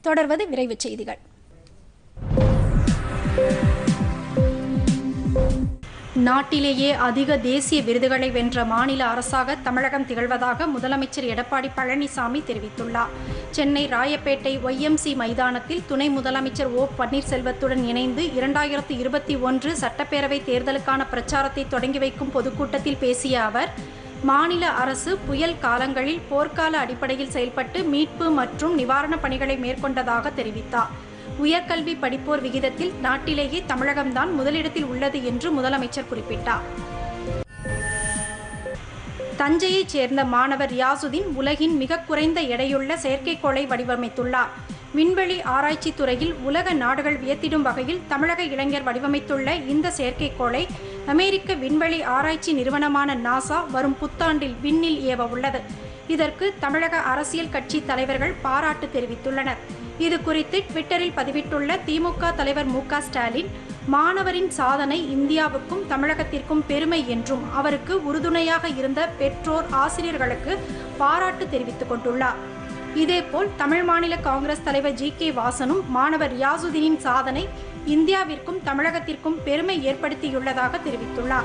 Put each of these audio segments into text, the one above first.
தொடர்வது விரைவுச் செய்திகள் நாட்டிலேயே அதிக தேசிய விருதுகளை வென்ற மாநில அரசாக தமிழகம் திகழ்வதாக முதலமைச்சர் எடப்பாடி பழனிசாமி தெரிவித்துள்ளார் சென்னை ராயப்பேட்டை ஒய்எம்சி மைதானத்தில் துணை முதலமைச்சர் ஓ பன்னீர்செல்வத்துடன் இணைந்து இரண்டாயிரத்து இருபத்தி ஒன்று சட்டப்பேரவை தேர்தலுக்கான பிரச்சாரத்தை தொடங்கி வைக்கும் பொதுக்கூட்டத்தில் பேசிய அவர் மாநில அரசு புயல் காலங்களில் போர்க்கால அடிப்படையில் செயல்பட்டு மீட்பு மற்றும் நிவாரணப் பணிகளை மேற்கொண்டதாக தெரிவித்தார் உயர்கல்வி படிப்போர் விகிதத்தில் நாட்டிலேயே தமிழகம்தான் முதலிடத்தில் உள்ளது என்று முதலமைச்சர் குறிப்பிட்டார் தஞ்சையைச் சேர்ந்த மாணவர் ரியாசுதீன் உலகின் மிக குறைந்த எடையுள்ள செயற்கைக்கோளை வடிவமைத்துள்ளார் விண்வெளி ஆராய்ச்சி துறையில் உலக நாடுகள் வியத்திடும் வகையில் தமிழக இளைஞர் வடிவமைத்துள்ள இந்த செயற்கைக்கோளை அமெரிக்க விண்வெளி ஆராய்ச்சி நிறுவனமான நாசா வரும் புத்தாண்டில் விண்ணில் ஏவ உள்ளது இதற்கு தமிழக அரசியல் கட்சி தலைவர்கள் பாராட்டு தெரிவித்துள்ளனர் இது குறித்து ட்விட்டரில் பதிவிட்டுள்ள திமுக தலைவர் மு க ஸ்டாலின் மாணவரின் சாதனை இந்தியாவுக்கும் தமிழகத்திற்கும் பெருமை என்றும் அவருக்கு உறுதுணையாக இருந்த பெற்றோர் ஆசிரியர்களுக்கு பாராட்டு தெரிவித்துக் கொண்டுள்ளார் இதேபோல் தமிழ் மாநில காங்கிரஸ் தலைவர் ஜி கே வாசனும் மாணவர் ரியாசுதீனின் சாதனை இந்தியாவிற்கும் தமிழகத்திற்கும் பெருமை ஏற்படுத்தியுள்ளதாக தெரிவித்துள்ளார்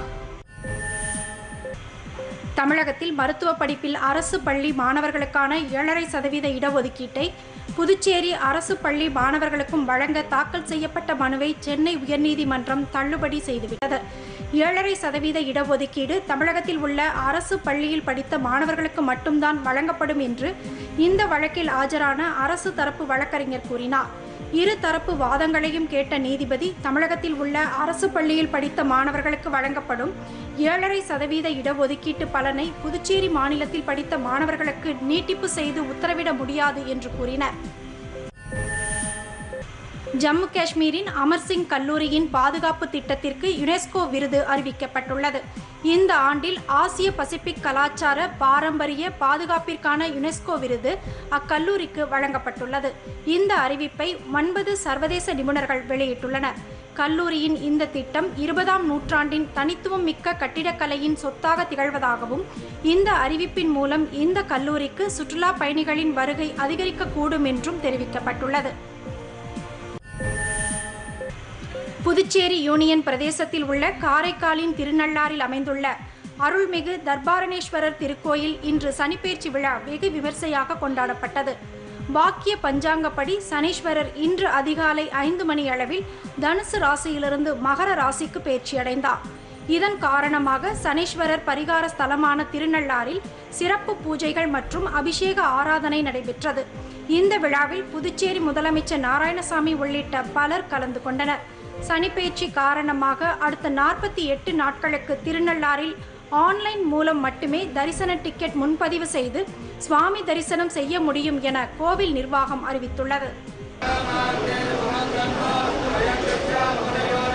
தமிழகத்தில் மருத்துவ படிப்பில் அரசு பள்ளி மாணவர்களுக்கான ஏழரை சதவீத இடஒதுக்கீட்டை புதுச்சேரி அரசு பள்ளி மாணவர்களுக்கும் வழங்க தாக்கல் செய்யப்பட்ட மனுவை சென்னை உயர்நீதிமன்றம் தள்ளுபடி செய்துவிட்டது ஏழரை சதவீத இடஒதுக்கீடு தமிழகத்தில் உள்ள அரசு பள்ளியில் படித்த மாணவர்களுக்கு மட்டும்தான் வழங்கப்படும் என்று இந்த வழக்கில் ஆஜரான அரசு தரப்பு வழக்கறிஞர் கூறினார் இரு தரப்பு வாதங்களையும் கேட்ட நீதிபதி தமிழகத்தில் உள்ள அரசு பள்ளியில் படித்த மாணவர்களுக்கு வழங்கப்படும் ஏழரை சதவீத இடஒதுக்கீட்டு பலனை புதுச்சேரி மாநிலத்தில் படித்த மாணவர்களுக்கு நீட்டிப்பு செய்து உத்தரவிட முடியாது என்று கூறினர் ஜம்மு காஷ்மீரின் அமர்சிங் கல்லூரியின் பாதுகாப்பு திட்டத்திற்கு யுனெஸ்கோ விருது அறிவிக்கப்பட்டுள்ளது இந்த ஆண்டில் ஆசிய பசிபிக் கலாச்சார பாரம்பரிய பாதுகாப்பிற்கான யுனெஸ்கோ விருது அக்கல்லூரிக்கு வழங்கப்பட்டுள்ளது இந்த அறிவிப்பை ஒன்பது சர்வதேச நிபுணர்கள் வெளியிட்டுள்ளனர் கல்லூரியின் இந்த திட்டம் இருபதாம் நூற்றாண்டின் தனித்துவம் மிக்க கட்டிடக்கலையின் சொத்தாக திகழ்வதாகவும் இந்த அறிவிப்பின் மூலம் இந்த கல்லூரிக்கு சுற்றுலா பயணிகளின் வருகை அதிகரிக்கக்கூடும் என்றும் தெரிவிக்கப்பட்டுள்ளது புதுச்சேரி யூனியன் பிரதேசத்தில் உள்ள காரைக்காலின் திருநள்ளாறில் அமைந்துள்ள அருள்மிகு தர்பாரணேஸ்வரர் திருக்கோயில் இன்று சனிப்பெயர்ச்சி விழா வெகு விமர்சையாக கொண்டாடப்பட்டது வாக்கிய பஞ்சாங்கப்படி சனீஸ்வரர் இன்று அதிகாலை ஐந்து மணி அளவில் தனுசு ராசியிலிருந்து மகர ராசிக்கு பயிற்சியடைந்தார் இதன் காரணமாக சனீஸ்வரர் பரிகார ஸ்தலமான திருநள்ளாறில் சிறப்பு பூஜைகள் மற்றும் அபிஷேக ஆராதனை நடைபெற்றது இந்த விழாவில் புதுச்சேரி முதலமைச்சர் நாராயணசாமி உள்ளிட்ட பலர் கலந்து கொண்டனர் சனிப்பெயர்ச்சி காரணமாக அடுத்த நாற்பத்தி எட்டு நாட்களுக்கு திருநள்ளாறில் ஆன்லைன் மூலம் மட்டுமே தரிசன டிக்கெட் முன்பதிவு செய்து சுவாமி தரிசனம் செய்ய முடியும் என கோவில் நிர்வாகம் அறிவித்துள்ளது